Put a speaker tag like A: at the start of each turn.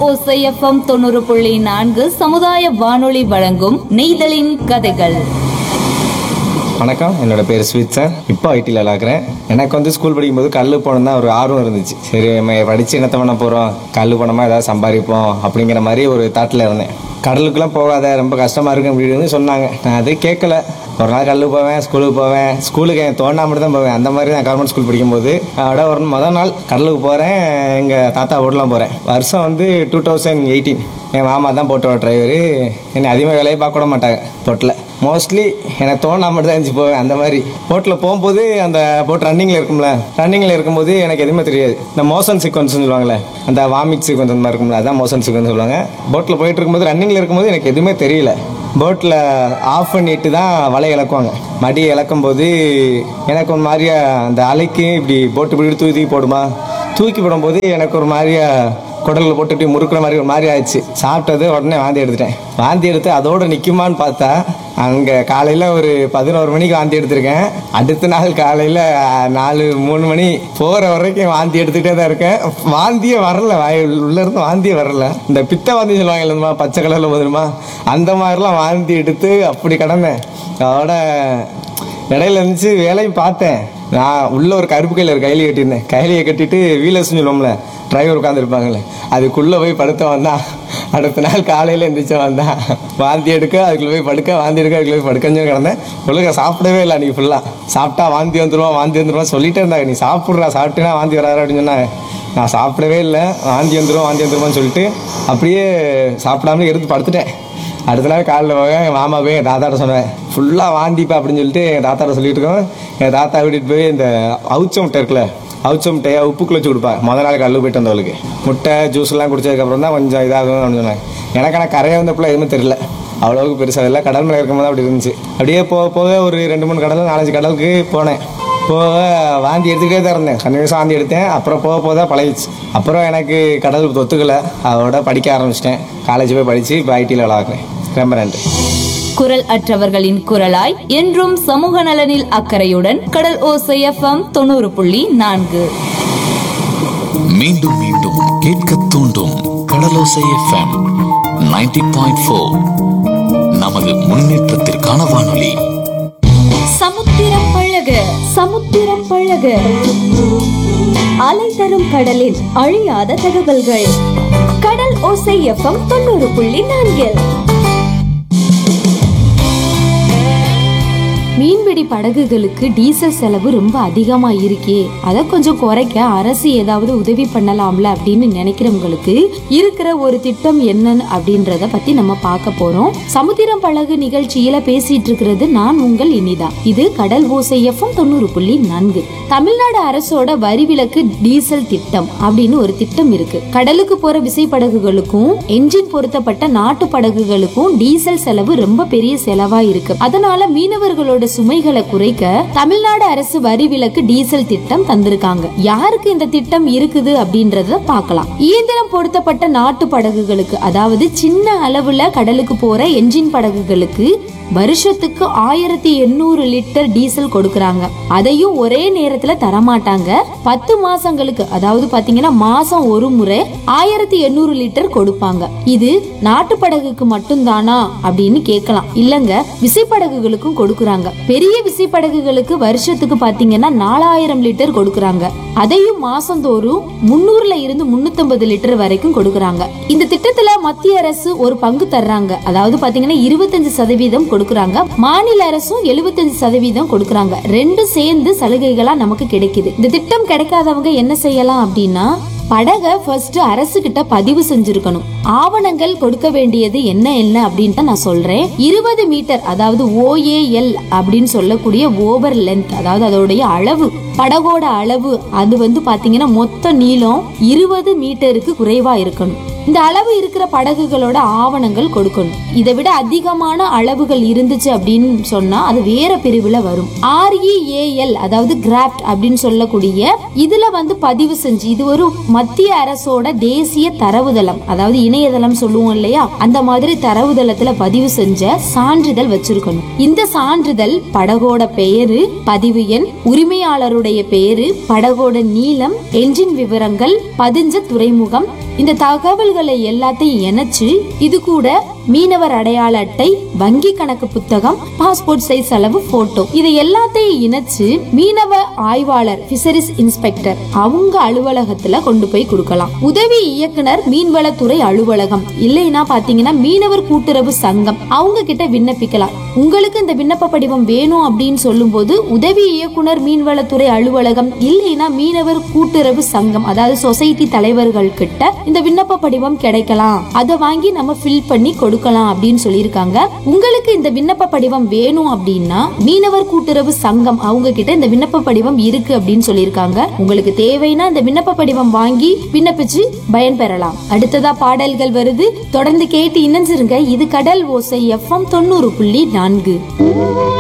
A: ஓசைஎஃப்எம் தொண்ணூறு புள்ளி நான்கு சமுதாய வானொலி வழங்கும் நெய்தலின் கதைகள்
B: வணக்கம் என்னோட பேர் ஸ்வீட் சார் இப்போ ஐடியில் விளாக்குறேன் எனக்கு வந்து ஸ்கூல் படிக்கும்போது கல் போகணும் தான் ஒரு ஆர்வம் இருந்துச்சு சரி நம்ம படித்து என்னத்த பண்ண போகிறோம் கல் போனோமா ஏதாவது சம்பாதிப்போம் அப்படிங்கிற மாதிரி ஒரு தாட்டில் இருந்தேன் கடலுக்குலாம் போகாத ரொம்ப கஷ்டமாக இருக்கு அப்படின்னு சொன்னாங்க நான் அது கேட்கல ஒரு நாள் கல்லுக்கு போவேன் ஸ்கூலுக்கு போவேன் ஸ்கூலுக்கு என் தோண்டா மட்டும் தான் போவேன் அந்த மாதிரி நான் கவர்மெண்ட் ஸ்கூல் படிக்கும்போது அதோட ஒரு முதல் நாள் கடலுக்கு போகிறேன் எங்கள் தாத்தா ஓட்டலாம் போகிறேன் வருஷம் வந்து டூ தௌசண்ட் எயிட்டீன் என் மாமா தான் போட்டோ டிரைவரு என்னை அதிகமாக வேலையை பார்க்க விட மாட்டாங்க போட்டில் மோஸ்ட்லி எனக்கு தோணா மட்டும் தான் இருந்துச்சு போவேன் அந்த மாதிரி போட்டில் போகும்போது அந்த போட் ரன்னிங்கில் இருக்கும்ல ரன்னிங்கில் இருக்கும்போது எனக்கு எதுவுமே தெரியாது இந்த மோஷன் சீக்வன்ஸ் சொல்லுவாங்கல்ல அந்த வாமிட் சீக்வன்ஸ் அந்த மாதிரி இருக்கும்ல அதான் மோஷன் சீக்வன்ஸ் சொல்லுவாங்க போட்டில் போயிட்டு இருக்கும்போது ரன்னிங்கில் இருக்கும்போது எனக்கு எதுவுமே தெரியல போட்டில் ஆஃப் பண்ணிட்டு தான் வலை இழக்குவாங்க மடி இழக்கும் போது எனக்கு ஒரு மாதிரியா அந்த அலைக்கு இப்படி போட்டு இப்படி தூக்கி தூக்கி போடுமா தூக்கி போடும்போது எனக்கு ஒரு மாதிரியா குடலில் போட்டுட்டு முறுக்குற மாதிரி ஒரு மாதிரி ஆயிடுச்சு சாப்பிட்டது உடனே வாந்தி எடுத்துட்டேன் வாந்தி எடுத்து அதோட நிற்குமான்னு பார்த்தா அங்கே காலையில் ஒரு பதினோரு மணிக்கு வாந்தி எடுத்திருக்கேன் அடுத்த நாள் காலையில் நாலு மூணு மணி போகிற வரைக்கும் வாந்தி எடுத்துகிட்டே தான் இருக்கேன் வாந்தியே வரல வாய் உள்ளேருந்து வாந்தியே வரல இந்த பித்த வாந்தி சொல்லுவாங்க இல்லைம்மா பச்சை கலரில் போதுமா அந்த மாதிரிலாம் வாந்தி எடுத்து அப்படி கிடந்தேன் அதோட இடையில இருந்துச்சு வேலையும் பார்த்தேன் நான் உள்ள ஒரு கருப்பு கையில் ஒரு கைலியை கட்டியிருந்தேன் கைலியை கட்டிட்டு வீலர்ஸ்னு சொல்லுவோம்ல டிரைவர் உட்காந்துருப்பாங்களே அதுக்குள்ளே போய் படுத்த வந்தான் அடுத்த நாள் காலையில் எந்திரிச்சு வந்தான் வாந்தி எடுக்க அதுக்குள்ளே போய் படுக்க வாந்தி எடுக்க அதுக்குள்ளே போய் படுக்கன்னு கிடந்தேன் ஒழுங்கா சாப்பிடவே இல்லை அன்றைக்கி ஃபுல்லாக சாப்பிட்டா வாந்தி வந்துருவான் வாந்தி வந்துருவான் சொல்லிட்டே இருந்தாங்க நீ சாப்பிட்றா சாப்பிட்டேன்னா வாந்தி வராது அப்படின்னு சொன்னாங்க நான் சாப்பிடவே இல்லை வாந்தி வந்துடும் வாந்தி வந்துருமான்னு சொல்லிட்டு அப்படியே சாப்பிடாமலே எடுத்து படுத்துட்டேன் அடுத்த நாள் காலையில் போக எங்கள் மாமா போய் எங்கள் தாத்தாட்ட சொன்னேன் ஃபுல்லாக வாந்திப்பா அப்படின்னு சொல்லிட்டு எங்கள் தாத்தாட்ட சொல்லிட்டு இருக்கோம் எங்கள் தாத்தா கூட்டிகிட்டு போய் இந்த அவுச்ச முட்டை இருக்குல்ல அவுச்ச முட்டையை உப்புக்குள்ள வச்சு கொடுப்பா முத நாள் கல்லு போயிட்டு வந்தவளுக்கு முட்டை ஜூஸ்லாம் குடிச்சதுக்கப்புறம் தான் கொஞ்சம் இதாகும் அப்படின்னு சொன்னாங்க எனக்கு ஆனால் கரையை வந்தப்பல எதுவுமே தெரியல அவ்வளோவுக்கு பெருசாக இல்லை கடல் மேலே இருக்கும்போது அப்படி இருந்துச்சு அப்படியே போக போக ஒரு ரெண்டு மூணு கடல் நாலஞ்சு கடலுக்கு போனேன் போக வாந்தி எடுத்துக்கிட்டே தான் இருந்தேன் கண்டினியூஸாக வாந்தி எடுத்தேன் அப்புறம் போக போக தான் பழகிச்சு அப்புறம் எனக்கு கடல் ஒத்துக்கலை அதோட படிக்க ஆரம்பிச்சிட்டேன் காலேஜ் போய் படித்து இப்போ ஐடியில் விளாக்குறேன் ரொம்ப நன்றி
A: குரல் அற்றவர்களின் குரலாய் என்றும் சமூக நலனில் அக்கறையுடன் கடல் ஓசை எஃப்எம் தொண்ணூறு புள்ளி நான்கு
C: மீண்டும் மீண்டும் கேட்க தூண்டும் கடலோசை எஃப்எம் 90.4 பாயிண்ட் ஃபோர் நமது முன்னேற்றத்திற்கான வானொலி
A: சமுத்திரம் பழக சமுத்திரம் பழக
D: அலை தரும் கடலில் அழியாத தகவல்கள் கடல் ஓசை எஃப்எம் தொண்ணூறு புள்ளி நான்கில்
E: மீன்பிடி படகுகளுக்கு டீசல் செலவு ரொம்ப அதிகமா இருக்கே அதை கொஞ்சம் குறைக்க அரசு ஏதாவது உதவி பண்ணலாம்ல அப்படின்னு நினைக்கிறவங்களுக்கு இருக்கிற ஒரு திட்டம் என்னன்னு அப்படின்றத பத்தி நம்ம பார்க்க போறோம் சமுத்திரம் படகு நிகழ்ச்சியில பேசிட்டு இருக்கிறது நான் உங்கள் இனிதா இது கடல் ஓசையஃபம் தொண்ணூறு புள்ளி நான்கு தமிழ்நாடு அரசோட வரி விலக்கு டீசல் திட்டம் அப்படின்னு ஒரு திட்டம் இருக்கு கடலுக்கு போற விசைப்படகுகளுக்கும் என்ஜின் பொருத்தப்பட்ட நாட்டு படகுகளுக்கும் டீசல் செலவு ரொம்ப பெரிய செலவா இருக்கு அதனால மீனவர்களோட சுமைகளை குறைக்க தமிழ்நாடு அரசு வரி விலக்கு டீசல் திட்டம் தந்திருக்காங்க யாருக்கு இந்த திட்டம் இருக்குது அப்படின்றத பார்க்கலாம் இயந்திரம் பொருத்தப்பட்ட நாட்டு படகுகளுக்கு அதாவது சின்ன அளவுல கடலுக்கு போற என்ஜின் படகுகளுக்கு வருஷத்துக்கு ஆயிரத்தி எண்ணூறு லிட்டர் டீசல் கொடுக்கறாங்க அதையும் ஒரே நேரத்துல தரமாட்டாங்க பத்து மாசங்களுக்கு அதாவது பாத்தீங்கன்னா மாசம் ஒரு முறை ஆயிரத்தி எண்ணூறு லிட்டர் கொடுப்பாங்க இது நாட்டு படகுக்கு மட்டும்தானா அப்படின்னு கேட்கலாம் இல்லங்க விசைப்படகுகளுக்கும் கொடுக்கறாங்க பெரிய விசைப்படகுகளுக்கு வருஷத்துக்கு பாத்தீங்கன்னா நாலாயிரம் லிட்டர் கொடுக்கறாங்க அதையும் மாசந்தோறும் முன்னூறுல இருந்து முன்னூத்தம்பது லிட்டர் வரைக்கும் கொடுக்கறாங்க இந்த திட்டத்துல மத்திய அரசு ஒரு பங்கு தர்றாங்க அதாவது பாத்தீங்கன்னா இருபத்தஞ்சு சதவீதம் கொடுக்கறாங்க மாநில அரசும் எழுபத்தஞ்சு சதவீதம் கொடுக்கறாங்க ரெண்டும் சேர்ந்து சலுகைகளா நமக்கு கிடைக்குது இந்த திட்டம் கிடைக்காதவங்க என்ன செய்யலாம் அப்படின்னா படக ஃபர்ஸ்ட் அரசு கிட்ட பதிவு செஞ்சிருக்கணும் ஆவணங்கள் கொடுக்க வேண்டியது என்ன என்ன அப்படின்னு தான் நான் சொல்றேன் இருபது மீட்டர் அதாவது ஓஏஎல் அப்படின்னு சொல்லக்கூடிய ஓவர் லென்த் அதாவது அதோடைய அளவு படகோட அளவு அது வந்து பாத்தீங்கன்னா மொத்த நீளம் இருபது மீட்டருக்கு குறைவா இருக்கணும் இந்த அளவு இருக்கிற படகுகளோட ஆவணங்கள் கொடுக்கணும் இதை விட அதிகமான அளவுகள் இருந்துச்சு அப்படின்னு சொன்னா அது வேற பிரிவுல வரும் ஆர்இஏஎல் அதாவது கிராப்ட் அப்படின்னு சொல்லக்கூடிய இதுல வந்து பதிவு செஞ்சு இது ஒரு மத்திய அரசோட தேசிய தரவுதளம் அதாவது இணையதளம் சொல்லுவோம் இல்லையா அந்த மாதிரி தரவுதளத்துல பதிவு செஞ்ச சான்றிதழ் வச்சிருக்கணும் இந்த சான்றிதழ் படகோட பெயரு பதிவு எண் உரிமையாளருடைய பெயரு படகோட நீளம் என்ஜின் விவரங்கள் பதிஞ்ச துறைமுகம் இந்த தகவல்களை எல்லாத்தையும் இணைச்சு இது கூட மீனவர் அடையாள அட்டை வங்கி கணக்கு புத்தகம் பாஸ்போர்ட் சைஸ் அளவு போட்டோ இதை எல்லாத்தையும் இணைச்சு மீனவ ஆய்வாளர் பிஷரிஸ் இன்ஸ்பெக்டர் அவங்க அலுவலகத்துல கொண்டு போய் கொடுக்கலாம் உதவி இயக்குனர் மீன்வளத்துறை அலுவலகம் இல்லைன்னா பாத்தீங்கன்னா மீனவர் கூட்டுறவு சங்கம் அவங்க கிட்ட விண்ணப்பிக்கலாம் உங்களுக்கு இந்த விண்ணப்ப படிவம் வேணும் அப்படின்னு சொல்லும்போது உதவி இயக்குனர் மீன்வளத்துறை அலுவலகம் இல்லைன்னா மீனவர் கூட்டுறவு சங்கம் அதாவது சொசைட்டி தலைவர்கள் கிட்ட இந்த விண்ணப்ப படிவம் கிடைக்கலாம் அதை வாங்கி நம்ம ஃபில் பண்ணி கொடுக்கலாம் அப்படின்னு சொல்லியிருக்காங்க உங்களுக்கு இந்த விண்ணப்ப படிவம் வேணும் அப்படின்னா மீனவர் கூட்டுறவு சங்கம் அவங்க கிட்ட இந்த விண்ணப்ப படிவம் இருக்கு அப்படின்னு சொல்லியிருக்காங்க உங்களுக்கு தேவைன்னா இந்த விண்ணப்ப படிவம் வாங்கி விண்ணப்பிச்சு பயன்பெறலாம் அடுத்ததா பாடல்கள் வருது தொடர்ந்து கேட்டு இணைஞ்சிருங்க இது கடல் ஓசை எஃப்எம் தொண்ணூறு புள்ளி நான்கு